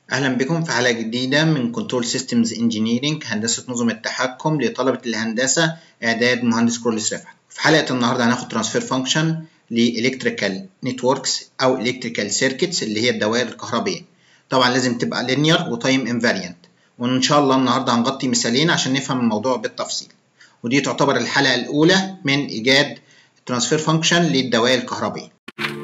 أهلا بكم في حلقة جديدة من كنترول سيستمز انجينيرنج هندسة نظم التحكم لطلبة الهندسة إعداد مهندس كرولس رفعت. في حلقة النهاردة هناخد ترانسفير فانكشن لإلكتريكال نتوركس أو إلكتريكال سيركتس اللي هي الدوائر الكهربية. طبعا لازم تبقى لينير وتايم انفاريانت وإن شاء الله النهاردة هنغطي مثالين عشان نفهم الموضوع بالتفصيل. ودي تعتبر الحلقة الأولى من إيجاد ترانسفير فانكشن للدوائر الكهربية.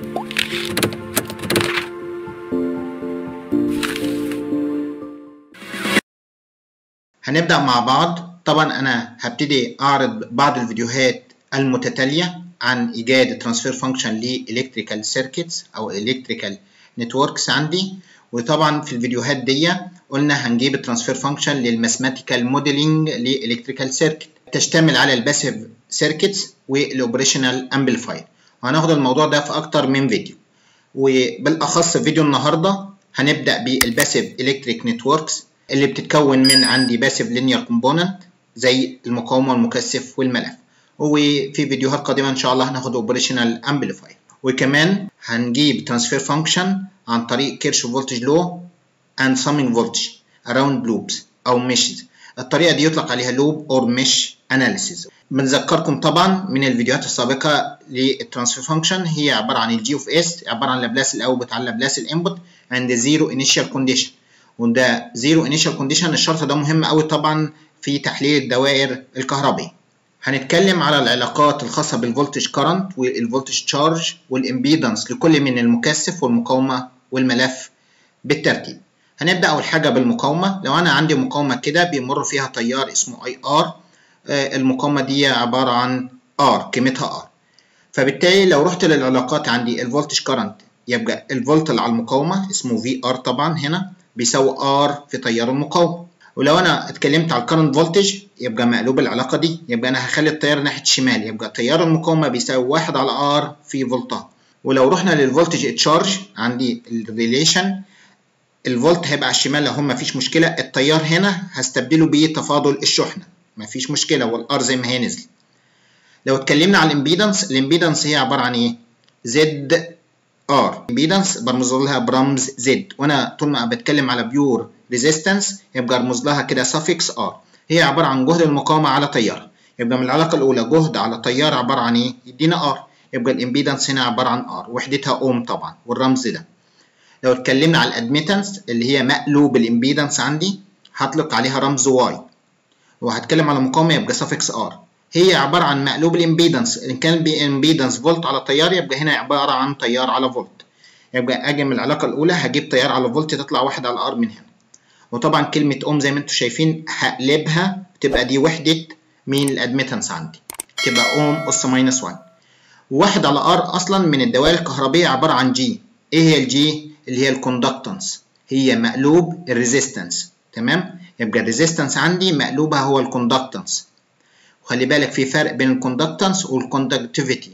هنبدأ مع بعض طبعا أنا هبتدي أعرض بعض الفيديوهات المتتالية عن إيجاد ترانسفير فانكشن لإلكتريكال سيركتس أو إلكتريكال نتوركس عندي وطبعا في الفيديوهات دي قلنا هنجيب الترانسفير فانكشن للماثماتيكال موديلنج لإلكتريكال سيركت تشتمل على الباسيف سيركتس والأوبريشنال أمبليفاير وهناخد الموضوع ده في أكتر من فيديو وبالأخص في فيديو النهاردة هنبدأ بالباسيف إلكتريك نتوركس اللي بتتكون من عندي باسيف لينير كومبوننت زي المقاومه والمكثف والملف وفي فيديوهات قادمه ان شاء الله هناخد اوبريشنال امبليفاير وكمان هنجيب ترانسفير فانكشن عن طريق كيرش فولتج لو اند سامينج فولتج اراوند لوبس او ميشز الطريقه دي يطلق عليها لوب اور ميش اناليسيز بنذكركم طبعا من الفيديوهات السابقه للترانسفير فانكشن هي عباره عن الجي اوف اس عباره عن لابلاس الاوتبوت على لابلاس الانبوت عند زيرو انيشال كونديشن وده زيرو انيشال كونديشن الشرط ده مهم قوي طبعا في تحليل الدوائر الكهربية هنتكلم على العلاقات الخاصة بالفولتج كارنت والفولتج تشارج والامبيدنس لكل من المكثف والمقاومة والملف بالترتيب هنبدأ أول حاجة بالمقاومة لو أنا عندي مقاومة كده بيمر فيها تيار اسمه اي ار المقاومة دي عبارة عن ار قيمتها ار فبالتالي لو رحت للعلاقات عندي الفولتج كارنت يبقى الفولت اللي على المقاومة اسمه في ار طبعا هنا بيساوي ار في تيار المقاومه ولو انا اتكلمت على الكرنت فولتج يبقى مقلوب العلاقه دي يبقى انا هخلي التيار ناحيه الشمال يبقى تيار المقاومه بيساوي واحد على ار في فولتها ولو رحنا للفولتج تشارج عندي الريليشن الفولت هيبقى على الشمال لو هم مفيش مشكله التيار هنا هستبدله بتفاضل الشحنه مفيش مشكله والار زي ما هي نزلت لو اتكلمنا على الامبيدنس الامبيدنس هي عباره عن ايه زد ار امبيدنس برمز لها برمز زد وانا طول ما بتكلم على بيور ريزيستنس يبقى ارمز لها كده suffix ار هي عباره عن جهد المقاومه على تيار يبقى من العلاقه الاولى جهد على تيار عباره عن ايه يدينا ار يبقى الامبيدنس هنا عباره عن ار وحدتها اوم طبعا والرمز ده لو اتكلمنا على الادميتنس اللي هي مقلوب الامبيدنس عندي هطلق عليها رمز واي وهتكلم على مقاومه يبقى suffix ار هي عبارة عن مقلوب الامبيدنس إن كان الامبيدنس فولت على تيار يبقى هنا عبارة عن تيار على فولت يبقى أجي من العلاقة الأولى هجيب تيار على فولت تطلع واحد على ار من هنا وطبعا كلمة أوم زي ما أنتم شايفين هقلبها تبقى دي وحدة مين الأدميتنس عندي تبقى أوم أس ماينس 1 واحد على ار أصلا من الدوائر الكهربية عبارة عن جي إيه هي الجي اللي هي الكوندكتنس هي مقلوب الريزيستنس تمام يبقى الريزيستنس عندي مقلوبها هو الكوندكتنس وخلي بالك في فرق بين الكوندكتنس والكوندكتيفيتي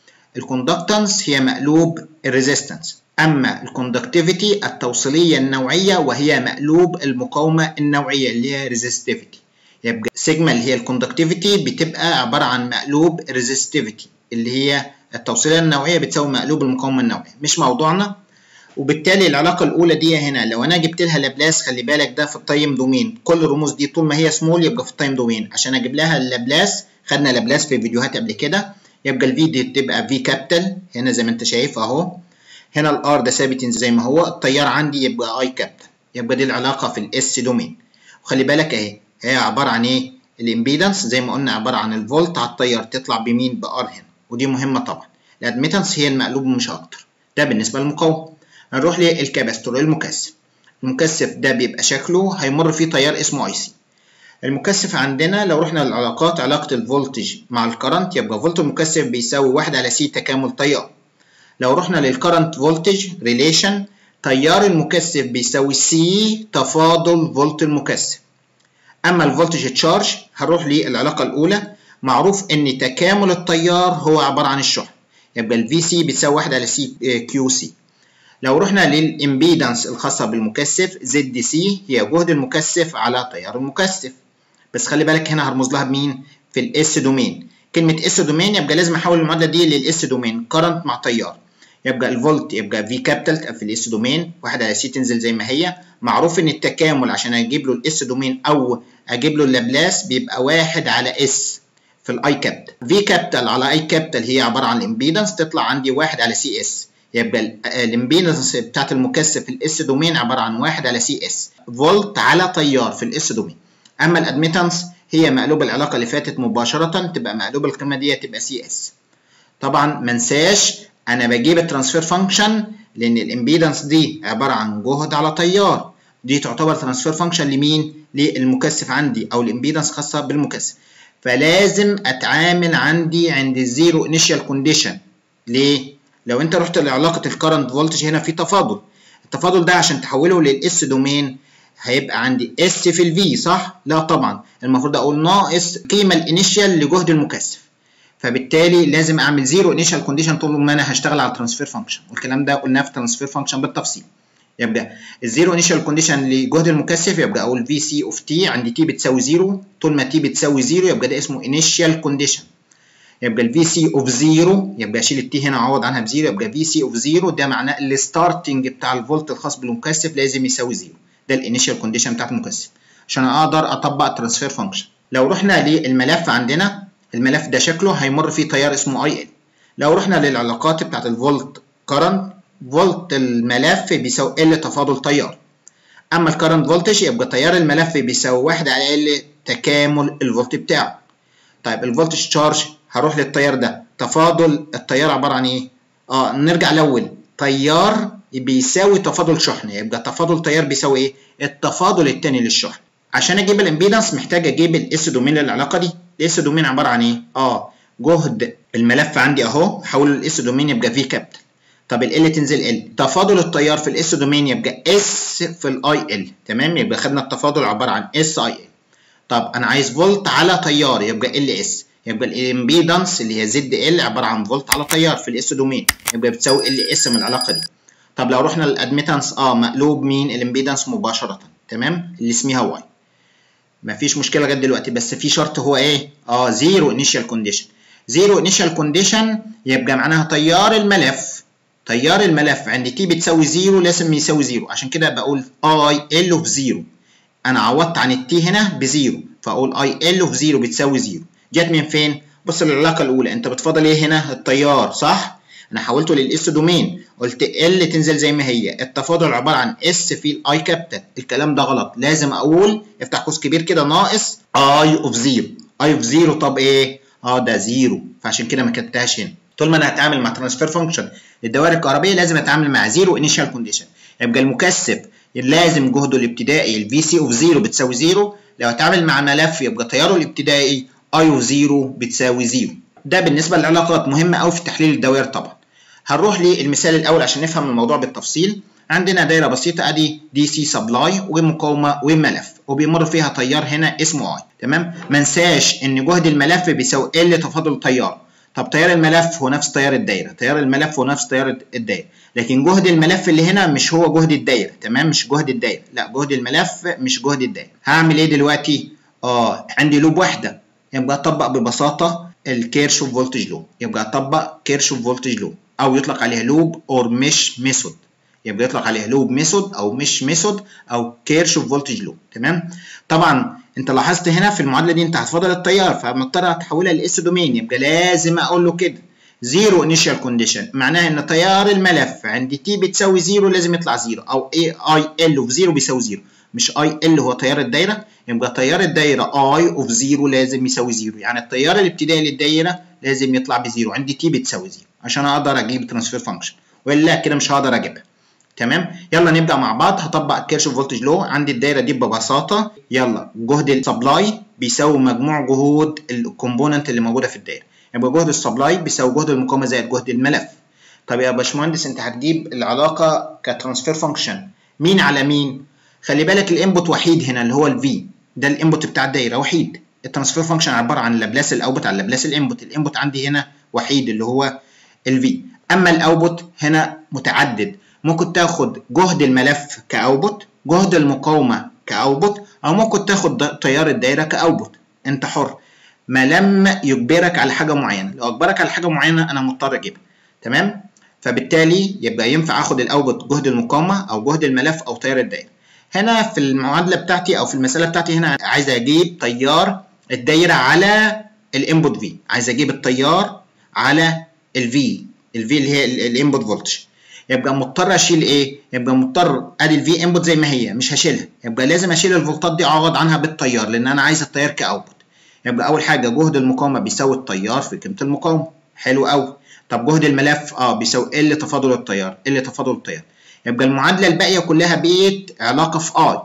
الكوندكتنس هي مقلوب الريزيستنس اما الكوندكتيفيتي التوصيليه النوعيه وهي مقلوب المقاومه النوعيه اللي هي ريزيستيفيتي يبقى سيجما اللي هي الكوندكتيفيتي بتبقى عباره عن مقلوب الريزيستيفيتي اللي هي التوصيليه النوعيه بتساوي مقلوب المقاومه النوعيه مش موضوعنا وبالتالي العلاقة الأولى دي هنا لو أنا جبت لها لابلاس خلي بالك ده في التايم دومين كل الرموز دي طول ما هي سمول يبقى في التايم دومين عشان أجيب لها اللابلاس خدنا لابلاس في فيديوهات قبل كده يبقى الفي دي تبقى في كابيتال هنا زي ما أنت شايف أهو هنا الآر ده ثابت زي ما هو التيار عندي يبقى أي كابيتال يبقى دي العلاقة في الإس دومين وخلي بالك أهي هي عبارة عن إيه؟ الإمبيدنس زي ما قلنا عبارة عن الفولت على التيار تطلع بمين بآر هنا ودي مهمة طبعا الأدميتنس هي المقلوب مش أكتر ده بالنسبة للمقاومة هنروح للكاباستور المكثف المكثف ده بيبقى شكله هيمر فيه تيار اسمه اي سي المكثف عندنا لو رحنا للعلاقات علاقة الفولتج مع الكرنت يبقى فولت المكثف بيساوي واحد على سي تكامل تيار لو رحنا للكرنت فولتج ريليشن تيار المكثف بيساوي سي تفاضل فولت المكثف اما الفولتج تشارج هنروح للعلاقة الاولى معروف ان تكامل التيار هو عبارة عن الشحن يبقى الفي سي بتساوي واحد على سي كيو سي لو رحنا للإمبيدنس الخاصة بالمكثف زد دي سي هي جهد المكثف على تيار المكثف بس خلي بالك هنا هرمز لها بمين في الاس دومين كلمة اس دومين يبقى لازم احول المعادلة دي للاس دومين كرنت مع تيار يبقى الفولت يبقى في كابيتال في الاس دومين 1 على سي تنزل زي ما هي معروف ان التكامل عشان اجيب له الاس دومين او اجيب له اللابلاس بيبقى 1 على اس في الاي كابيتال في كابيتال على اي كابيتال هي عباره عن الامبيدنس تطلع عندي 1 على سي اس يبقى الامبيدنس بتاعت المكثف في الاس دومين عباره عن 1 على سي اس فولت على تيار في الاس دومين اما الادميتنس هي مقلوب العلاقه اللي فاتت مباشره تبقى مقلوب القيمه دي تبقى سي اس طبعا ما انساش انا بجيب الترانسفير فانكشن لان الامبيدنس دي عباره عن جهد على تيار دي تعتبر ترانسفير فانكشن لمين للمكثف عندي او الامبيدنس خاصه بالمكثف فلازم اتعامل عندي عند الزيرو انيشال كونديشن ليه لو انت رحت لعلاقه الكرنت فولتج هنا في تفاضل التفاضل ده عشان تحوله للاس دومين هيبقى عندي اس في الفي صح لا طبعا المفروض اقول ناقص قيمه الانيشال لجهد المكثف فبالتالي لازم اعمل زيرو انيشال كونديشن طول ما انا هشتغل على الترانسفير فانكشن والكلام ده قلناه في الترانسفير فانكشن بالتفصيل يبقى الزيرو انيشال كونديشن لجهد المكثف يبقى اقول في سي اوف تي عند تي بتساوي زيرو طول ما تي بتساوي زيرو يبقى ده اسمه انيشال كونديشن يبقى الفي سي اوف زيرو يبقى اشيل التي هنا اعوض عنها بزيرو يبقى في سي اوف زيرو ده معناه الستارتنج بتاع الفولت الخاص بالمكثف لازم يساوي زيرو ده الانيشال كونديشن بتاعت المكثف عشان اقدر اطبق الترانسفير فانكشن لو رحنا للملف عندنا الملف ده شكله هيمر فيه تيار اسمه اي ال لو رحنا للعلاقات بتاعت الفولت كرنت فولت الملف بيساوي ال تفاضل تيار اما الكرنت فولتج يبقى تيار الملف بيساوي 1 على ال تكامل الفولت بتاعه طيب الفولتج تشارج هروح للتيار ده تفاضل التيار عباره عن ايه اه نرجع الاول تيار بيساوي تفاضل شحن يبقى تفاضل تيار بيساوي ايه التفاضل الثاني للشحن عشان اجيب الامبيدنس محتاج اجيب الاس دومين للعلاقه دي الاس دومين عباره عن ايه اه جهد الملف عندي اهو حوله الاس دومين يبقى في كابيتال طب ال تنزل ال تفاضل التيار في الاس دومين يبقى اس في الاي ال تمام يبقى خدنا التفاضل عباره عن اس اي ال طب انا عايز فولت على تيار يبقى ال اس يبقى الامبيدنس اللي هي زد ال عباره عن فولت على تيار في الاس دومين يبقى بتساوي ال اس من العلاقه دي طب لو رحنا للادميتنس اه مقلوب مين الامبيدنس مباشره تمام اللي اسمها واي مفيش مشكله لغايه دلوقتي بس في شرط هو ايه اه زيرو انيشال كونديشن زيرو انيشال كونديشن يبقى معناها تيار الملف تيار الملف عند تي بتساوي زيرو لازم يساوي زيرو عشان كده بقول اي ال اوف زيرو انا عوضت عن التي هنا بزيرو فاقول اي ال اوف زيرو بتساوي زيرو جت من فين بص للعلاقه الاولى انت بتفضل ايه هنا التيار صح انا حولته للاس دومين قلت ال تنزل زي ما هي التفاضل عباره عن اس في الاي كابيتال الكلام ده غلط لازم اقول افتح قوس كبير كده ناقص اي اوف زيرو اي اوف زيرو طب ايه اه ده زيرو فعشان كده ما كتبتهاش هنا طول ما انا هتعامل مع ترانسفير فانكشن الدوائر الكهربائيه لازم اتعامل مع زيرو انيشال كونديشن يبقى المكثف لازم جهده الابتدائي الفي سي اوف زيرو بتساوي زيرو لو اتعامل مع ملف يبقى تياره الابتدائي اي اوف زيرو بتساوي زيرو ده بالنسبه للعلاقات مهمه قوي في تحليل الدوائر طبعا هنروح للمثال الاول عشان نفهم الموضوع بالتفصيل عندنا دايره بسيطه ادي دي سي سبلاي ومقاومه وملف وبيمر فيها تيار هنا اسمه اي تمام ما انساش ان جهد الملف بيساوي ال تفاضل تيار طب تيار الملف هو نفس تيار الدايره تيار الملف هو نفس تيار الدايره لكن جهد الملف اللي هنا مش هو جهد الدايره تمام مش جهد الدايره لا جهد الملف مش جهد الدايره هعمل ايه دلوقتي اه عندي لوب واحده يبقى اطبق ببساطه الكيرشوف فولتج لو يبقى اطبق كيرشوف فولتج لو او يطلق عليها لوب اور مش ميثود يبقى يطلق عليها لوب ميثود او مش ميثود او كيرشوف فولتج لو تمام طبعا انت لاحظت هنا في المعادله دي انت هتفضل التيار فمضطر هتحولها لاس دومين يبقى لازم اقول له كده زيرو انيشال كونديشن معناها ان تيار الملف عند تي بتساوي زيرو لازم يطلع زيرو او اي اي ال اوف زيرو بيساوي زيرو مش اي ال هو تيار الدايره يبقى تيار الدايره اي اوف زيرو لازم يساوي زيرو يعني التيار الابتدائي للدايره لازم يطلع بزيرو عندي تي بتساوي زيرو عشان اقدر اجيب ترانسفير فانكشن والا كده مش هقدر اجيبها تمام يلا نبدا مع بعض هطبق كيرشوف فولتج لو عندي الدايره دي ببساطه يلا جهد السبلاي بيساوي مجموع جهود الكومبوننت اللي موجوده في الدايره يبقى جهد السبلاي بيساوي جهد المقاومه زائد جهد الملف طب يا باشمهندس انت هتجيب العلاقه كترانسفير فانكشن مين على مين خلي بالك الانبوت وحيد هنا اللي هو الفي ده الانبوت بتاع الدايره وحيد الترانسفير فانكشن عباره عن لابلاس الاوتبوت على لابلاس الانبوت الانبوت عندي هنا وحيد اللي هو الفي اما الاوتبوت هنا متعدد ممكن تاخد جهد الملف كاوتبوت جهد المقاومه كاوتبوت او ممكن تاخد تيار الدايره كاوتبوت انت حر ما لم يجبرك على حاجه معينه لو اجبرك على حاجه معينه انا مضطر اجيبها تمام فبالتالي يبقى ينفع اخد الاوتبوت جهد المقاومه او جهد الملف او تيار الدايره هنا في المعادله بتاعتي او في المساله بتاعتي هنا عايز اجيب تيار الدايره على الانبوت في عايز اجيب التيار على الفي الفي اللي هي الانبوت فولتج يبقى مضطر اشيل ايه يبقى مضطر ادي الفي انبوت زي ما هي مش هشيلها يبقى لازم اشيل الفولتات دي اعوض عنها بالتيار لان انا عايز التيار كاوتبوت يبقى اول حاجه جهد المقاومه بيساوي التيار في قيمه المقاومه حلو قوي طب جهد الملف اه بيساوي ال تفاضل التيار ال تفاضل التيار يبقى المعادله الباقيه كلها بقت علاقه في اي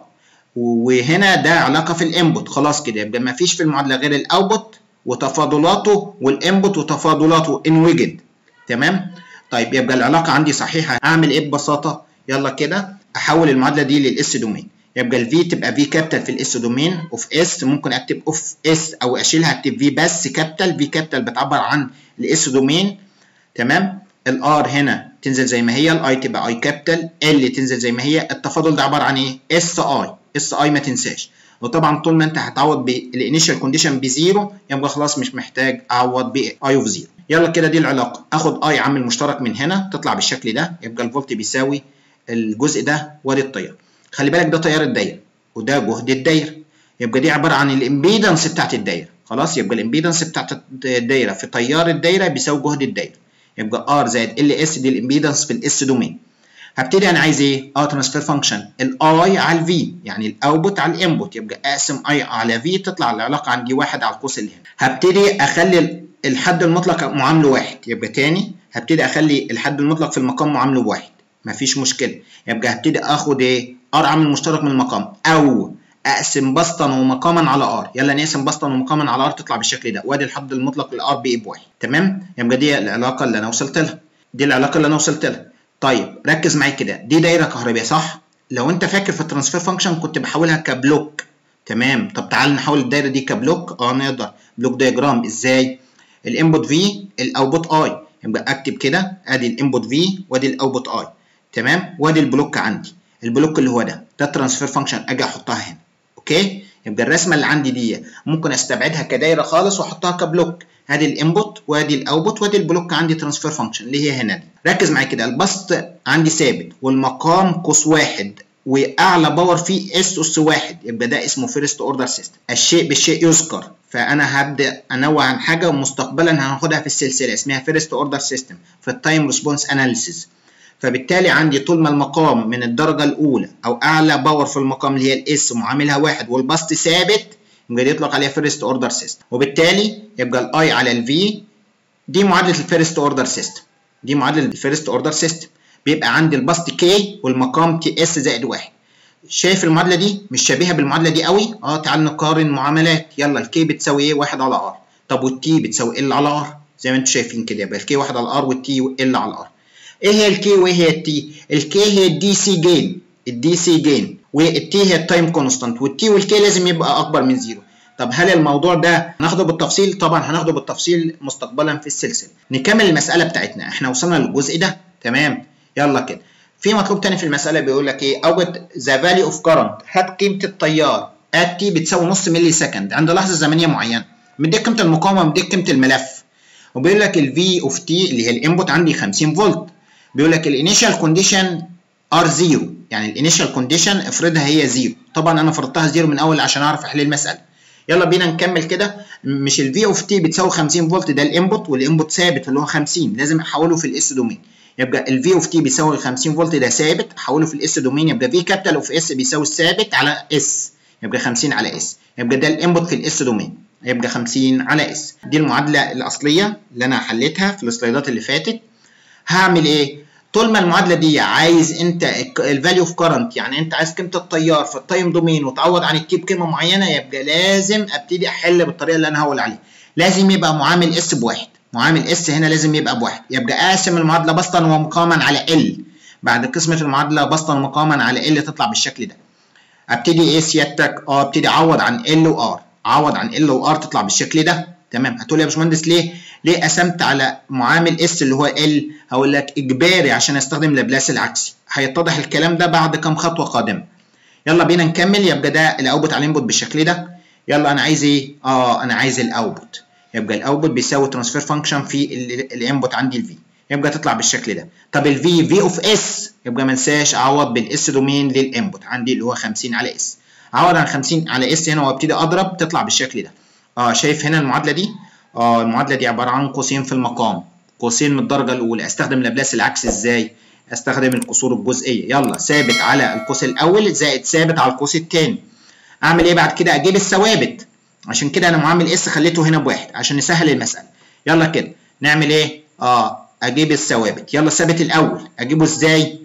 وهنا ده علاقه في الانبوت خلاص كده يبقى ما فيش في المعادله غير الاوتبوت وتفاضلاته والانبوت وتفاضلاته ان وجد تمام طيب يبقى العلاقه عندي صحيحه اعمل ايه ببساطه يلا كده احول المعادله دي للاس دومين يبقى الفي تبقى في كابيتال في الاس دومين اوف اس ممكن اكتب اوف اس او اشيلها اكتب في بس كابيتال في كابيتال بتعبر عن الاس دومين تمام الار هنا تنزل زي ما هي الاي تبقى اي كابيتال ال تنزل زي ما هي التفاضل ده عباره عن ايه اس اي اس اي ما تنساش وطبعا طول ما انت هتعوض بالانيشال كونديشن بزيرو يبقى خلاص مش محتاج اعوض باي اوف زيرو يلا كده دي العلاقه اخد اي عامل مشترك من هنا تطلع بالشكل ده يبقى الفولت بيساوي الجزء ده وادي التيار خلي بالك ده تيار الدايره وده جهد الدايره يبقى دي عباره عن الامبيدنس بتاعت الدايره خلاص يبقى الامبيدنس بتاعت الدايره في تيار الدايره بيساوي جهد الدايره يبقى ار زائد ال اس دي الامبيدنس في الاس دومين هبتدي انا عايز ايه اه ترانسفير فانكشن الاي على الفي يعني الاوتبوت على الانبوت يبقى اقسم اي على في تطلع العلاقه عندي واحد على القوس اللي هنا هبتدي اخلي الحد المطلق معامله واحد يبقى تاني هبتدي اخلي الحد المطلق في المقام معامله بواحد مفيش مشكله يبقى هبتدي اخد ايه ار عامل مشترك من المقام او اقسم بسطا ومقاما على ار يلا نقسم بسطا ومقاما على ار تطلع بالشكل ده وادي الحد المطلق للار بي بواحد تمام يبقى دي العلاقه اللي انا وصلت لها دي العلاقه اللي انا وصلت لها طيب ركز معايا كده دي دايره كهربائيه صح لو انت فاكر في الترانسفير فانكشن كنت بحولها كبلوك تمام طب تعال نحول الدايره دي كبلوك اه نقدر بلوك دايجرام ازاي الانبوت في الاوتبوت اي يبقى اكتب كده ادي الانبوت في وادي الاوتبوت اي تمام وادي البلوك عندي البلوك اللي هو ده ده الترانسفير فانكشن اجي احطها هنا اوكي يبقى الرسمه اللي عندي دي ممكن استبعدها كدايره خالص واحطها كبلوك ادي الانبوت وادي الاوتبوت وادي البلوك عندي ترانسفير فانكشن اللي هي هنا دي ركز معايا كده البسط عندي ثابت والمقام قوس واحد واعلى باور فيه اس اس واحد يبقى ده اسمه فيرست اوردر سيستم الشيء بالشيء يذكر فانا هبدا انوع عن حاجه ومستقبلا هناخدها في السلسله اسمها فيرست اوردر سيستم في التايم ريسبونس اناليسيس فبالتالي عندي طول ما المقام من الدرجه الاولى او اعلى باور في المقام اللي هي الاس معاملها واحد والبسط ثابت يبقى دي يطلق عليها فيرست اوردر سيستم وبالتالي يبقى الاي على الفي دي معادله الفيرست اوردر سيستم دي معادله الفيرست اوردر سيستم بيبقى عندي البسط كي والمقام تي اس زائد واحد شايف المعادله دي مش شبيهه بالمعادله دي قوي اه تعال نقارن معاملات يلا الكي بتساوي ايه 1 على ار طب والتي بتساوي ال على ار زي ما انتم شايفين كده يبقى الكي 1 على ار والتي ال على ار ايه هي الكي وايه هي التي الكي هي الدي سي جين الدي سي جين والتي هي التايم كونستانت والتي والكي لازم يبقى اكبر من زيرو طب هل الموضوع ده هناخده بالتفصيل طبعا هناخده بالتفصيل مستقبلا في السلسله نكمل المساله بتاعتنا احنا وصلنا للجزء ده تمام يلا كده في مطلوب تاني في المساله بيقول لك ايه اوجد ذا فاليو اوف كرنت هات قيمه التيار ات تي بتساوي نص ملي سكند عند لحظه زمنيه معينه مديك قيمه المقاومه مديك قيمه الملف وبيقول لك الفي اوف تي اللي هي الانبوت عندي 50 فولت بيقول لك الانيشال كونديشن ار زيرو يعني الانيشال كونديشن افرضها هي زيرو طبعا انا فرضتها زيرو من اول عشان اعرف احل المساله يلا بينا نكمل كده مش الفي اوف تي بتساوي 50 فولت ده الانبوت والانبوت ثابت اللي هو 50 لازم احوله في الاس دومين يبقى الفي اوف تي بيساوي 50 فولت ده ثابت احوله في الاس دومين يبقى في كابيتال اوف اس بيساوي الثابت على اس يبقى 50 على اس يبقى ده الانبوت في الاس دومين يبقى 50 على اس دي المعادله الاصليه اللي انا حليتها في السلايدات اللي فاتت هعمل ايه طول ما المعادله دي عايز انت الفاليو اوف كرنت يعني انت عايز قيمه التيار في التايم دومين وتعوض عن التي بقيمه معينه يبقى لازم ابتدي احل بالطريقه اللي انا هقول عليها لازم يبقى معامل اس بواحد معامل اس هنا لازم يبقى بواحد يبقى قاسم المعادله بسطا ومقاما على ال بعد قسمه المعادله بسطا ومقاما على ال تطلع بالشكل ده ابتدي ايه سيادتك اه ابتدي اعوض عن ال وار اعوض عن ال وار تطلع بالشكل ده تمام هتقول لي يا باشمهندس ليه ليه قسمت على معامل اس اللي هو ال هقول لك اجباري عشان استخدم لابلاس العكسي هيتضح الكلام ده بعد كام خطوه قادمه يلا بينا نكمل يبقى ده الاوتبوت على الانبوت بالشكل ده يلا انا عايز ايه اه انا عايز الاوتبوت يبقى الاوتبوت بيساوي ترانسفير فانكشن في الانبوت عندي الفي يبقى تطلع بالشكل ده طب الفي في اوف اس يبقى ما انساش اعوض بالاس دومين للانبوت عندي اللي هو 50 على اس اعوض عن 50 على اس هنا وابتدي اضرب تطلع بالشكل ده اه شايف هنا المعادله دي اه المعادله دي عباره عن قوسين في المقام قوسين من الدرجه الاولى استخدم لابلاس العكس ازاي استخدم الكسور الجزئيه يلا ثابت على القوس الاول زائد ثابت على القوس الثاني اعمل ايه بعد كده اجيب الثوابت عشان كده انا معامل اس خليته هنا بواحد عشان نسهل المساله يلا كده نعمل ايه اه اجيب الثوابت يلا الثابت الاول اجيبه ازاي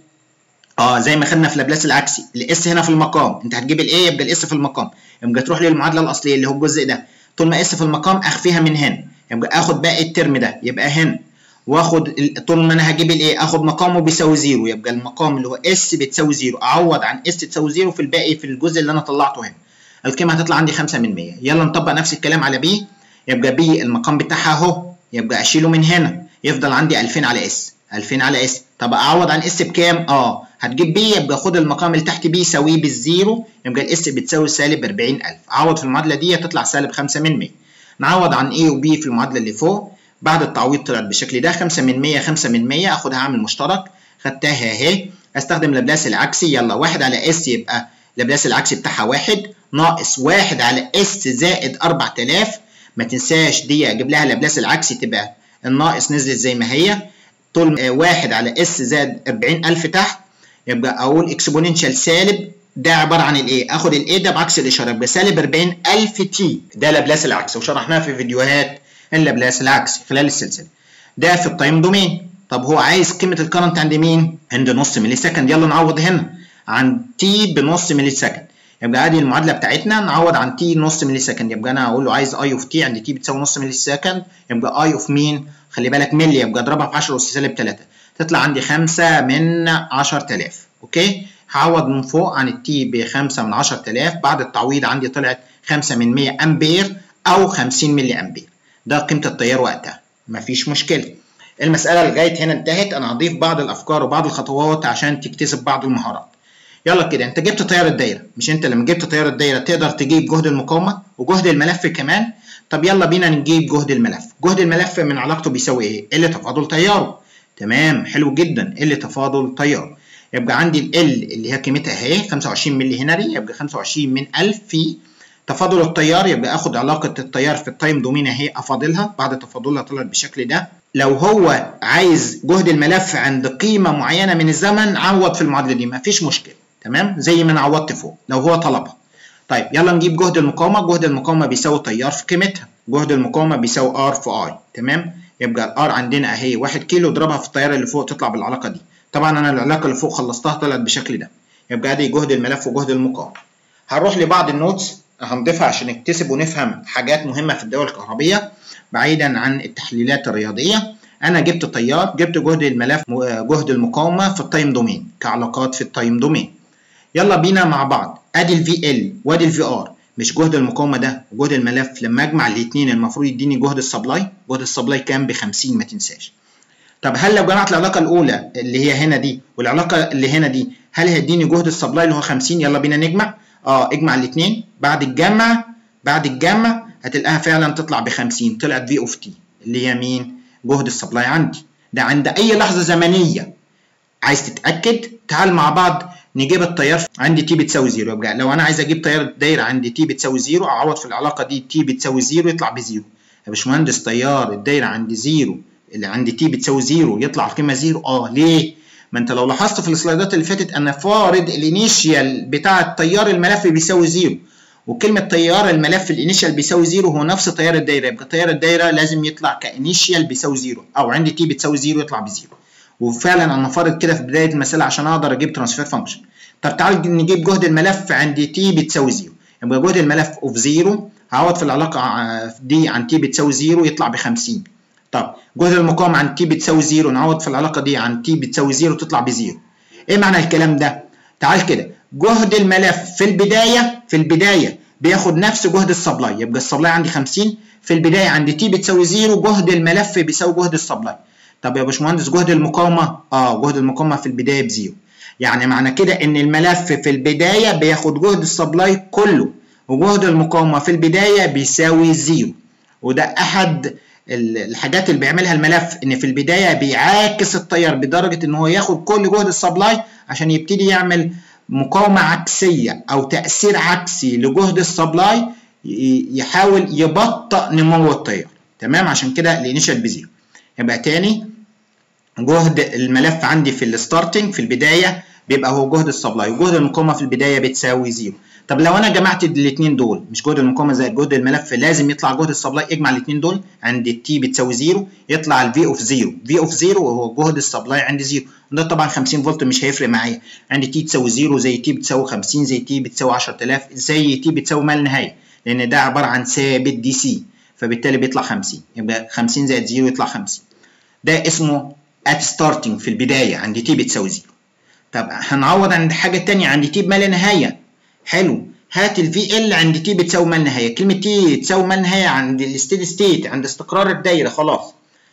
اه زي ما خدنا في لابلاس العكسي الاس هنا في المقام انت هتجيب الايه يبقى الاس في المقام يبقى تروح للمعادله الاصليه اللي هو الجزء ده طول ما اس في المقام اخفيها من هنا يبقى اخد باقي الترم ده يبقى هنا واخد طول ما انا هجيب الايه اخد مقامه بيساوي زيرو يبقى المقام اللي هو اس بتساوي زيرو اعوض عن اس تساوي زيرو في الباقي في الجزء اللي انا طلعته هنا القيمه هتطلع عندي 5 من 100 يلا نطبق نفس الكلام على بي يبقى بي المقام بتاعها اهو يبقى اشيله من هنا يفضل عندي 2000 على اس 2000 على اس طب اعوض عن اس بكام اه هتجيب بي يبقى خد المقام اللي تحت بي ساويه بالزيرو يبقى الاس بتساوي سالب 40000 اعوض في المعادله دي تطلع سالب 5 من 100 نعوض عن A و B في المعادله اللي فوق بعد التعويض طلعت بالشكل ده 5 من 100 5 من 100 اخدها عامل مشترك خدتها اهي استخدم لابلاس العكسي يلا 1 على اس يبقى لابلاس العكسي بتاعها 1 ناقص 1 على اس زائد 4000 ما تنساش دي اجيب لها لابلاس العكسي تبقى الناقص نزلت زي ما هي طول 1 على اس زائد 40000 تحت يبقى اقول اكسبوننشال سالب ده عباره عن الايه اخد الايه ده بعكس الاشاره يبقى سالب 40000 تي ده لابلاس العكسي وشرحناه في فيديوهات اللابلاس العكسي خلال السلسله ده في التايم دومين طب هو عايز قيمه الكرنت عند مين عند نص ملي سكند يلا نعوض هنا عن تي بنص ملي سكند يبقى ادي المعادله بتاعتنا نعوض عن تي نص ملي سكند يبقى انا اقول له عايز اي اوف تي عند تي بتساوي نص ملي سكند يبقى اي اوف مين خلي بالك ملي يبقى اضربها في 10 اس سالب 3 تطلع عندي 5 من 10000 اوكي هعوض من فوق عن التي ب 5 من 10000 بعد التعويض عندي طلعت 5 من 100 امبير او 50 ملي امبير ده قيمه التيار وقتها مفيش مشكله المساله لغايه هنا انتهت انا هضيف بعض الافكار وبعض الخطوات عشان تكتسب بعض المهارات يلا كده انت جبت تيار الدايره مش انت لما جبت تيار الدايره تقدر تجيب جهد المقاومه وجهد الملف كمان طب يلا بينا نجيب جهد الملف جهد الملف من علاقته بيساوي ايه ال تفاضل تياره تمام حلو جدا ال تفاضل تيار يبقى عندي ال اللي هي قيمتها اهي 25 ملي هنري يبقى 25 من 1000 في تفاضل التيار يبقى اخد علاقه التيار في التايم دومين اهي افاضلها بعد تفاضلها طلعت بالشكل ده لو هو عايز جهد الملف عند قيمه معينه من الزمن عوض في المعادله دي مفيش مشكله تمام زي ما انا عوضت فوق لو هو طلبها طيب يلا نجيب جهد المقاومه جهد المقاومه بيساوي تيار في قيمتها جهد المقاومه بيساوي ار في اي تمام يبقى الار عندنا اهي 1 كيلو اضربها في التيار اللي فوق تطلع بالعلاقه دي طبعا انا العلاقه اللي فوق خلصتها طلعت بالشكل ده يبقى ادي جهد الملف وجهد المقاومه هنروح لبعض النوتس هنضيفها عشان نكتسب ونفهم حاجات مهمه في الدول الكهربيه بعيدا عن التحليلات الرياضيه انا جبت تيار جبت جهد الملف جهد المقاومه في التايم دومين كعلاقات في التايم دومين يلا بينا مع بعض ادي الفي ال وادي الفي ار مش جهد المقاومه ده وجهد الملف لما اجمع الاثنين المفروض يديني جهد السبلاي جهد السبلاي كام ب 50 ما تنساش طب هل لو جمعت العلاقه الاولى اللي هي هنا دي والعلاقه اللي هنا دي هل هيديني جهد السبلاي اللي هو 50 يلا بينا نجمع اه اجمع الاثنين بعد الجمع بعد الجمع هتلاقيها فعلا تطلع ب 50 طلعت في اوف تي اللي هي مين جهد السبلاي عندي ده عند اي لحظه زمنيه عايز تتاكد تعال مع بعض نجيب التيار عندي تي بتساوي زيرو يبقى لو انا عايز اجيب تيار الدايره عندي تي بتساوي زيرو اعوض في العلاقه دي تي بتساوي زيرو يطلع بزيرو يا باشمهندس تيار الدايره عندي زيرو اللي عندي تي بتساوي زيرو يطلع القيمه زيرو اه ليه؟ ما انت لو لاحظت في السلايدات اللي فاتت انا فارض الانيشيال بتاع التيار الملف بيساوي زيرو وكلمه تيار الملف الانيشيال بيساوي زيرو هو نفس تيار الدايره يبقى تيار الدايره لازم يطلع كانيشيال بيساوي زيرو او عندي تي بتساوي زيرو يطلع بزيرو وفعلا انا فارض كده في بدايه المساله عشان اقدر اجيب ترانسفير فانكشن طب تعال نجيب جهد الملف عند تي بتساوي زيرو يبقى جهد الملف اوف زيرو هعوض في العلاقه دي عن تي بتساوي زيرو يطلع ب 50 طب جهد المقاومه عن تي بتساوي زيرو نعوض في العلاقه دي عن تي بتساوي زيرو تطلع بزيرو ايه معنى الكلام ده تعال كده جهد الملف في البدايه في البدايه بياخد نفس جهد السبلاي يبقى السبلاي عندي 50 في البدايه عند تي بتساوي زيرو جهد الملف بيساوي جهد السبلاي طب يا باشمهندس جهد المقاومه اه جهد المقاومه في البدايه بزيرو يعني معنى كده ان الملف في البدايه بياخد جهد السبلاي كله وجهد المقاومه في البدايه بيساوي زيرو وده احد الحاجات اللي بيعملها الملف ان في البدايه بيعاكس التيار بدرجه ان هو ياخد كل جهد السبلاي عشان يبتدي يعمل مقاومه عكسيه او تاثير عكسي لجهد السبلاي يحاول يبطئ نمو التيار تمام عشان كده الانيشال بزيرو يبقى تاني جهد الملف عندي في الستارتنج في البدايه بيبقى هو جهد السبلاي وجهد المقاومه في البدايه بتساوي زيرو طب لو انا جمعت الاثنين دول مش جهد المقاومه زائد جهد الملف لازم يطلع جهد السبلاي اجمع الاثنين دول عند التي بتساوي زيرو يطلع الفي اوف زيرو في اوف زيرو وهو جهد السبلاي عند زيرو ده طبعا 50 فولت مش هيفرق معايا عند تي تساوي زيرو زي تي بتساوي 50 زي تي بتساوي 10000 زي تي بتساوي ما لا نهايه لان ده عباره عن ثابت دي سي فبالتالي بيطلع 50 يبقى 50 زائد زيرو يطلع 50 ده اسمه at starting في البدايه عند تي بتساوي زيرو طب هنعوض عند حاجه ثانيه عند تي بما لا نهايه حلو هات الفي ال عند تي بتساوي ما لا نهايه كلمه تي تساوي ما لا نهايه عند الستيدي ستيت عند استقرار الدايره خلاص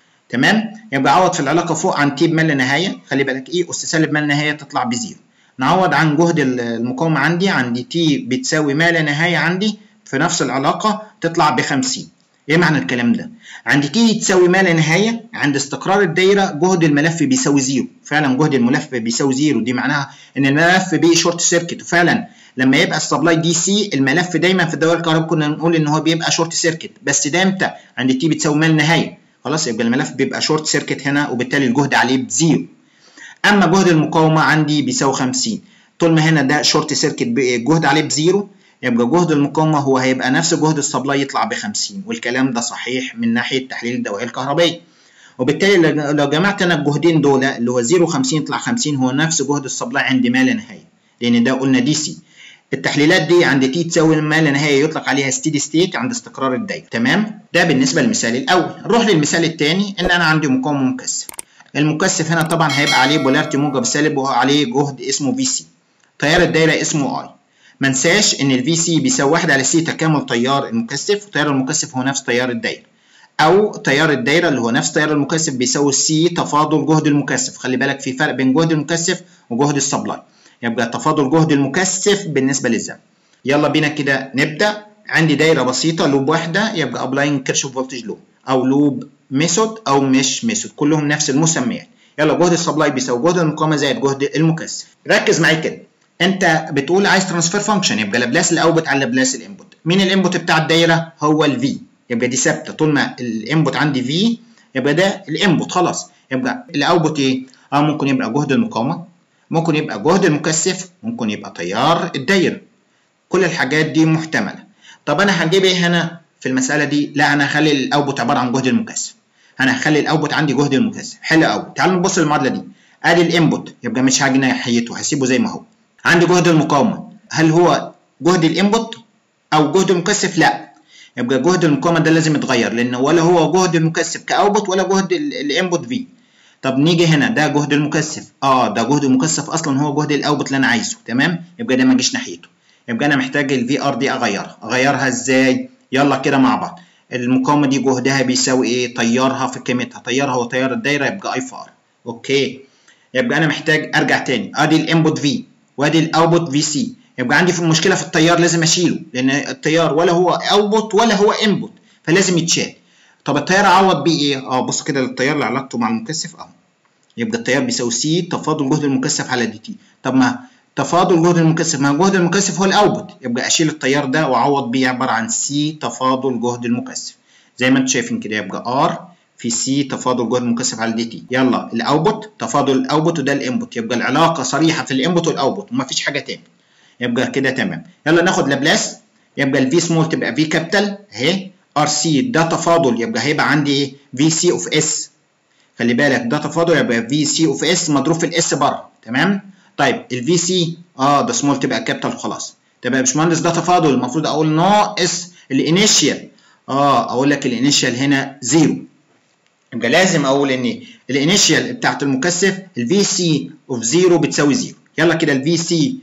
تمام يبقى عوض في العلاقه فوق عن تي بما لا نهايه خلي بالك ايه اس سالب ما لا نهايه تطلع بزيرو نعوض عن جهد المقاومه عندي عند تي بتساوي ما لا نهايه عندي في نفس العلاقه تطلع ب 50 ايه معنى الكلام ده عند تي تساوي ما لا نهايه عند استقرار الدايره جهد الملف بيساوي زيرو فعلا جهد الملف بيساوي زيرو دي معناها ان الملف بيه شورت سيركت وفعلا لما يبقى السبلاي دي سي الملف دايما في الدوائر الكهربائيه كنا نقول ان هو بيبقى شورت سيركت بس ده امتى عند تي بتساوي ما لا نهايه خلاص يبقى الملف بيبقى شورت سيركت هنا وبالتالي الجهد عليه بزيرو اما جهد المقاومه عندي بيساوي 50 طول ما هنا ده شورت سيركت الجهد عليه بزيرو يبقى جهد المقاومة هو هيبقى نفس جهد السبلاي يطلع ب 50 والكلام ده صحيح من ناحية تحليل الدوائر الكهربائية وبالتالي لو جمعت انا الجهدين دول اللي هو 0 50 يطلع 50 هو نفس جهد السبلاي عند ما لا نهاية لأن ده قلنا دي سي التحليلات دي عند تي تساوي ما لا نهاية يطلق عليها ستيدي ستيت عند استقرار الدايرة تمام ده بالنسبة للمثال الأول نروح للمثال الثاني إن أنا عندي مقاومة مكثف المكثف هنا طبعا هيبقى عليه بولاريتي موجب سالب وعليه جهد اسمه في سي تيار الدايرة اسمه اي ما انساش ان الفي سي بيساوي 1 على سي تكامل تيار المكثف وتيار المكثف هو نفس تيار الدايره او تيار الدايره اللي هو نفس تيار المكثف بيساوي سي تفاضل جهد المكثف خلي بالك في فرق بين جهد المكثف وجهد السبلاي يبقى تفاضل جهد المكثف بالنسبه للزمن يلا بينا كده نبدا عندي دايره بسيطه لوب واحده يبقى ابلاين كيرشوف فولتج لوب او لوب ميثود او مش ميثود كلهم نفس المسميات يلا جهد السبلاي بيساوي جهد المقاومه زائد جهد المكثف ركز معايا كده انت بتقول عايز ترانسفير فانكشن يبقى لابلاس الاوتبوت على لابلاس الانبوت مين الانبوت بتاع الدايره هو الفي يبقى دي ثابته طول ما الانبوت عندي في يبقى ده الانبوت خلاص يبقى الاوتبوت ايه اه ممكن يبقى جهد المقاومه ممكن يبقى جهد المكثف ممكن يبقى تيار الدايره كل الحاجات دي محتمله طب انا هجيب ايه هنا في المساله دي لا انا هخلي الاوتبوت عباره عن جهد المكثف انا هخلي الاوتبوت عندي جهد المكثف حلو قوي تعالوا نبص للمعادله دي ادي الانبوت يبقى مش هاجي ناحيته هسيبه زي ما هو عندي جهد المقاومة هل هو جهد الانبوت او جهد المكثف لا يبقى جهد المقاومة ده لازم يتغير لان ولا هو جهد المكثف كاوتبوت ولا جهد الانبوت في طب نيجي هنا ده جهد المكثف اه ده جهد المكثف اصلا هو جهد الاوتبوت اللي انا عايزه تمام يبقى ده ما اجيش ناحيته يبقى انا محتاج الفي ار دي اغيرها اغيرها ازاي يلا كده مع بعض المقاومة دي جهدها بيساوي ايه تيارها في قيمتها تيارها هو تيار الدايرة يبقى اي في ار اوكي يبقى انا محتاج ارجع تاني ادي الانبوت في وادي الاوتبوت في سي يبقى عندي في مشكله في التيار لازم اشيله لان التيار ولا هو اوتبوت ولا هو انبوت فلازم يتشال طب التيار اعوض بيه ايه اه بص كده للتيار اللي علاقته مع المكثف اهو يبقى التيار بيساوي سي تفاضل جهد المكثف على دي تي طب ما تفاضل جهد المكثف ما جهد المكثف هو الاوتبوت يبقى اشيل التيار ده واعوض بيه عباره عن سي تفاضل جهد المكثف زي ما انتم شايفين كده يبقى ار في سي تفاضل جهد المكثف على دي تي يلا الاوتبوت تفاضل الاوتبوت وده الانبوت يبقى العلاقه صريحه في الانبوت والاوتبوت ومفيش حاجه تاني يبقى كده تمام يلا ناخد لابلاس يبقى الفي سمول تبقى في كابيتال اهي ار سي ده تفاضل يبقى هيبقى عندي ايه في سي اوف اس خلي بالك ده تفاضل يبقى في سي اوف اس مضروب في الاس بره تمام طيب الفي سي اه ده سمول تبقى كابيتال خلاص تبقى يا باشمهندس ده تفاضل المفروض اقول ناقص الانيشيال اه اقول لك الانيشيال هنا زيرو يبقى لازم اقول ان الانيشيال بتاعت المكثف الفي سي اوف 0 بتساوي 0 يلا كده الفي سي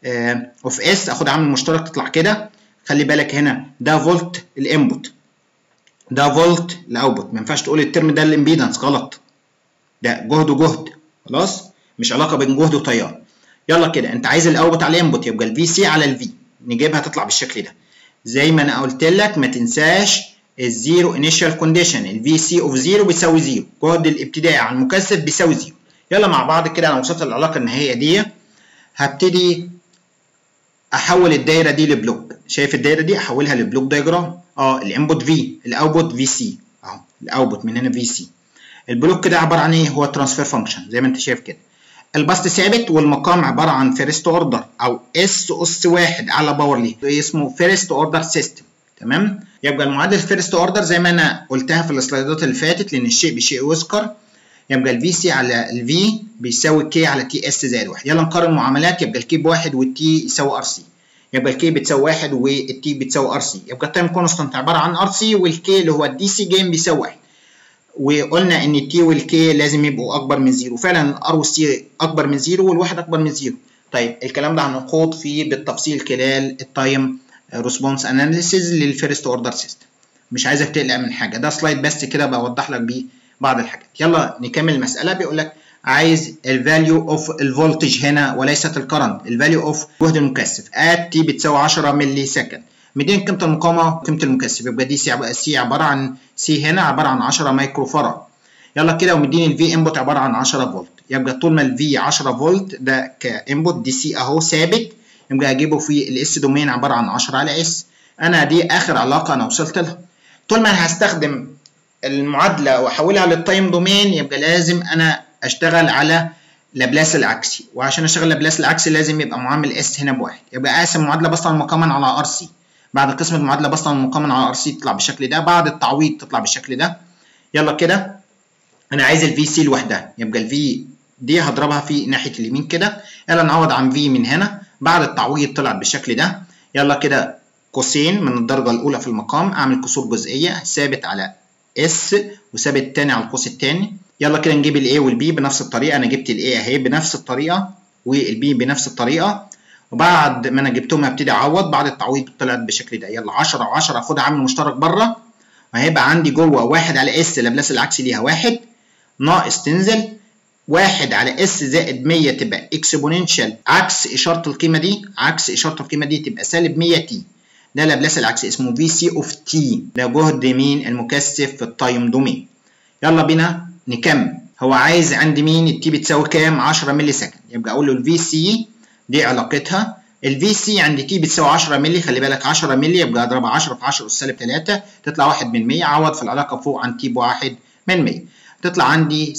اوف اس اخد عامل مشترك تطلع كده خلي بالك هنا ده فولت الانبوت ده فولت الاوتبوت ما ينفعش تقول الترم ده الامبيدنس غلط ده جهد وجهد خلاص مش علاقه بين جهد وتيار يلا كده انت عايز الاوتبوت على الانبوت يبقى الفي سي على الفي نجيبها تطلع بالشكل ده زي ما انا قلت لك ما تنساش الزيرو انيشال كونديشن الفي سي اوف زيرو بيساوي زيرو جهد الابتدائي على المكثف بيساوي زيرو يلا مع بعض كده انا وصلت للعلاقه النهائيه دي هبتدي احول الدايره دي لبلوك شايف الدايره دي احولها لبلوك دايجرام اه الانبوت في الاوتبوت في سي اهو الاوتبوت من هنا في سي البلوك ده عباره عن ايه هو ترانسفير فانكشن زي ما انت شايف كده البسط ثابت والمقام عباره عن فيرست اوردر او اس اس واحد على باور ليه اسمه فيرست اوردر سيستم تمام يبقى المعادله الفيرست اوردر زي ما انا قلتها في السلايدات اللي فاتت لان الشيء بشيء يذكر يبقى الفي سي على الفي بيساوي كي على تي اس زائد واحد يلا نقارن معاملات يبقى الكي بواحد والتي يساوي ار سي يبقى الكي بتساوي واحد والتي بتساوي ار سي يبقى التايم كونستانت عباره عن ار سي والكي اللي هو الدي سي جيم بيساوي واحد وقلنا ان التي والكي لازم يبقوا اكبر من زيرو فعلا الار والسي اكبر من زيرو والواحد اكبر من زيرو طيب الكلام ده هنخوض فيه بالتفصيل خلال التايم ريسبونس اناليسيز للفيرست اوردر سيستم مش عايزك تقلق من حاجه ده سلايد بس كده بوضح لك بيه بعض الحاجات يلا نكمل المساله بيقول لك عايز الفاليو اوف الفولتج هنا وليست الكرنت الفاليو اوف جهد المكثف ات تي بتساوي 10 ملي سكند مدين قيمه المقاومه وقيمه المكثف يبقى دي سي عباره عن سي هنا عباره عن 10 مايكرو فاراد يلا كده ومديني الفي انبوت عباره عن 10 فولت يبقى طول ما الفي 10 فولت ده كانبوت دي سي اهو ثابت يبقى هجيبه في الاس دومين عباره عن 10 على اس انا دي اخر علاقه انا وصلت لها طول ما انا هستخدم المعادله واحولها للتايم دومين يبقى لازم انا اشتغل على لابلاس العكسي وعشان اشتغل لابلاس العكسي لازم يبقى معامل اس هنا بواحد يبقى اقسم المعادله بسطا مقاما على ار سي بعد قسمه المعادله بسطا مقاما على ار سي تطلع بالشكل ده بعد التعويض تطلع بالشكل ده يلا كده انا عايز الفي سي لوحدها يبقى الفي دي هضربها في ناحيه اليمين كده يلا نعوض عن في من هنا بعد التعويض طلعت بالشكل ده يلا كده قوسين من الدرجه الاولى في المقام اعمل كسور جزئيه ثابت على اس وثابت تاني على القوس التاني يلا كده نجيب الاي والبي بنفس الطريقه انا جبت الاي اهي بنفس الطريقه والبي بنفس الطريقه وبعد ما انا جبتهم هبتدي اعوض بعد التعويض طلعت بالشكل ده يلا 10 و10 اخدها عامل مشترك بره وهيبقى عندي جوه واحد على اس لابلاس العكسي ليها واحد ناقص تنزل واحد على اس زائد 100 تبقى اكسبوننشال عكس اشاره القيمه دي عكس اشاره القيمه دي تبقى سالب 100 تي ده لابلاس العكسي اسمه في سي اوف تي ده جهد مين المكثف في التايم دومين يلا بينا نكمل هو عايز عند مين التي بتساوي كام 10 ملي سكند يبقى اقول له الفي سي دي علاقتها الفي سي عند تي بتساوي 10 ملي خلي بالك 10 ملي يبقى اضربها 10 في 10 اس سالب 3 تطلع 1 من 100 عوض في العلاقه فوق عن تي بواحد من 100 تطلع عندي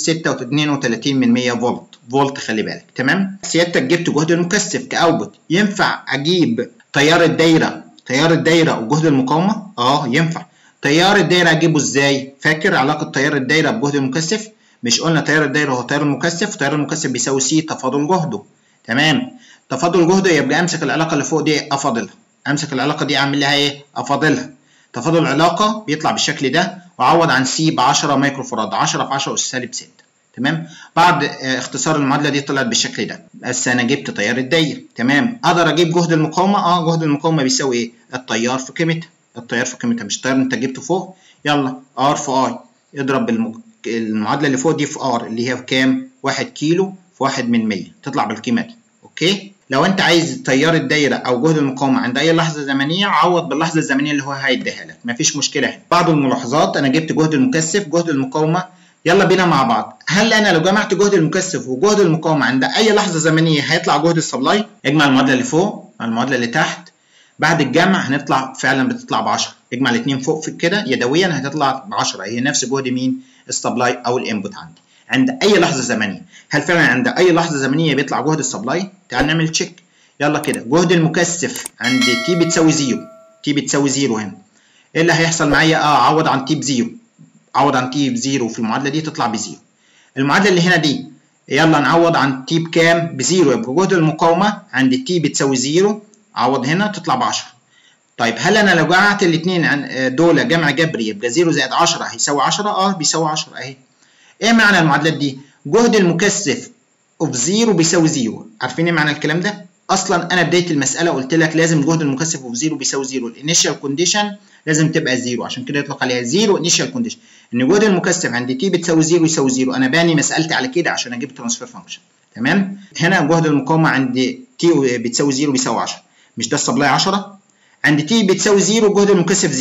36 من 100 فولت فولت خلي بالك تمام سيادتك جبت جهد المكثف كاوتبوت ينفع اجيب تيار الدايره تيار الدايره وجهد المقاومه اه ينفع تيار الدايره اجيبه ازاي فاكر علاقه تيار الدايره بجهد المكثف مش قلنا تيار الدايره هو تيار المكثف وتيار المكثف بيساوي سي تفاضل جهده تمام تفاضل جهده يبقى امسك العلاقه اللي فوق دي افاضلها امسك العلاقه دي اعمل لها ايه افاضلها تفاضل العلاقه بيطلع بالشكل ده وعوض عن سي ب 10 مايكرو فراد 10 في 10 اس سالب 6 تمام بعد اختصار المعادله دي طلعت بالشكل ده بس انا جبت تيار الدايره تمام اقدر اجيب جهد المقاومه اه جهد المقاومه بيساوي ايه التيار في قيمتها التيار في قيمتها مش التيار انت جبته فوق يلا ار في اي اضرب المج... المعادله اللي فوق دي في ار اللي هي بكام 1 كيلو في 1 من 100 تطلع بالقيمه دي اوكي لو انت عايز تيار الدايره او جهد المقاومه عند اي لحظه زمنيه عوض باللحظه الزمنيه اللي هو هيديها لك مفيش مشكله هنا بعض الملاحظات انا جبت جهد المكثف جهد المقاومه يلا بينا مع بعض هل انا لو جمعت جهد المكثف وجهد المقاومه عند اي لحظه زمنيه هيطلع جهد السبلاي اجمع المعادله اللي فوق مع المعادله اللي تحت بعد الجمع هنطلع فعلا بتطلع ب 10 اجمع الاثنين فوق في كده يدويا هتطلع ب 10 هي نفس جهد مين السبلاي او الانبوت عندي عند اي لحظه زمنيه هل فعلا عند اي لحظه زمنيه بيطلع جهد السبلاي تعال نعمل تشيك يلا كده جهد المكثف عند تي بتساوي زيرو تي بتساوي زيرو هنا ايه اللي هيحصل معايا اه اعوض عن تي بزيرو اعوض عن تي بزيرو في المعادله دي تطلع بزيرو المعادله اللي هنا دي يلا نعوض عن تي بكام بزيرو يبقى جهد المقاومه عند تي بتساوي زيرو عوض هنا تطلع ب 10 طيب هل انا لو جمعت الاثنين عن دول جمع جبري يبقى 0 زائد 10 هيساوي 10 اه بيساوي 10 اهي ايه معنى المعادلات دي جهد المكثف اوف 0 بيساوي 0 عارفين ايه معنى الكلام ده اصلا انا بدايه المساله قلت لك لازم جهد المكثف اوف 0 بيساوي 0 الانيشال كونديشن لازم تبقى 0 عشان كده يطلق عليها 0 انيشال كونديشن ان جهد المكثف عند تي بتساوي 0 يساوي 0 انا باني مسالتي على كده عشان اجيب ترانسفير فانكشن تمام هنا جهد المقاومه عند تي بتساوي 0 بيساوي 10 مش ده السبلاي 10 عند تي بتساوي 0 جهد المكثف 0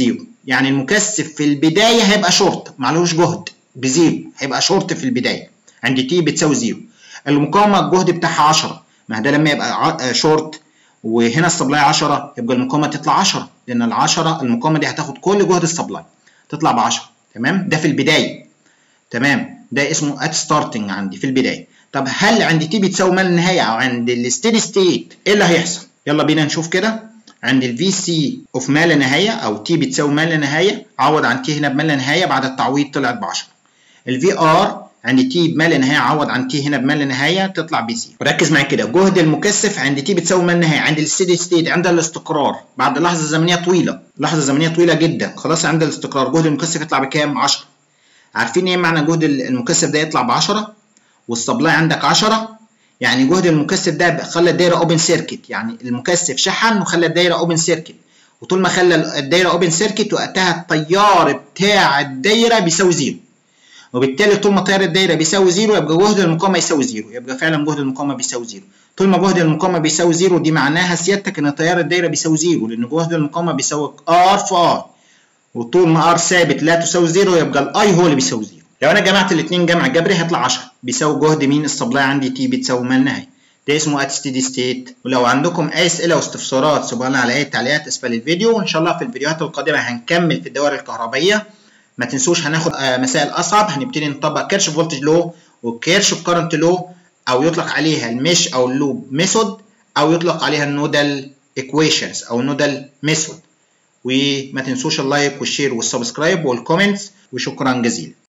يعني المكثف في البدايه هيبقى شورت معلوش جهد بزيرو هيبقى شورت في البدايه عند تي بتساوي زيرو المقاومه الجهد بتاعها 10 ما ده لما يبقى شورت وهنا السبلاي 10 يبقى المقاومه تطلع 10 لان ال 10 المقاومه دي هتاخد كل جهد السبلاي تطلع ب 10 تمام ده في البدايه تمام ده اسمه ات ستارتنج عندي في البدايه طب هل عند تي بتساوي ما لا نهايه او عند الستيدي ستيت ايه اللي هيحصل يلا بينا نشوف كده عند الفي سي اوف ما لا نهايه او تي بتساوي ما لا نهايه عوض عن تي هنا بما لا نهايه بعد التعويض طلعت ب 10 الفي ار عند تي بما لا نهايه عوض عن تي هنا بما لا نهايه تطلع بي سي ركز معايا كده جهد المكثف عند تي بتساوي ما لا نهايه عند الستيدي ستيت عند الاستقرار بعد لحظه زمنيه طويله لحظه زمنيه طويله جدا خلاص عند الاستقرار جهد المكثف يطلع بكام 10 عارفين ايه معنى جهد المكثف ده يطلع ب 10 والسبلاي عندك 10 يعني جهد المكثف ده خلى الدايره اوبن سيركت يعني المكثف شحن وخلى الدايره اوبن سيركت وطول ما خلى الدايره اوبن سيركت وقتها التيار بتاع الدايره بيساوي زيرو وبالتالي طول ما تيار الدايره بيساوي زيرو يبقى جهد المقاومه يساوي زيرو يبقى فعلا جهد المقاومه بيساوي زيرو طول ما جهد المقاومه بيساوي زيرو دي معناها سيادتك ان تيار الدايره بيساوي زيرو لان جهد المقاومه بيساوي ار في ار وطول ما ار ثابت لا تساوي زيرو يبقى الاي هو اللي بيساوي زيرو لو انا جمعت الاثنين جمع جبري هيطلع 10 بيساوي جهد مين السبلاي عندي تي بتساوي ما النهايه ده اسمه ات ستيدي ستيت ولو عندكم اي اسئله واستفسارات سيبوها لنا على اي تعليقات اسفل الفيديو وان شاء الله في الفيديوهات القادمه هنكمل في الدوائر الكهربائيه ما تنسوش هناخد مسائل اصعب هنبتدي نطبق كيرش فولتج لو وكيرش كارنت لو او يطلق عليها المش او اللوب ميثود او يطلق عليها النودال ايكويشنز او النودال ميثود وما تنسوش اللايك والشير والسبسكرايب والكومنتس وشكرا جزيلا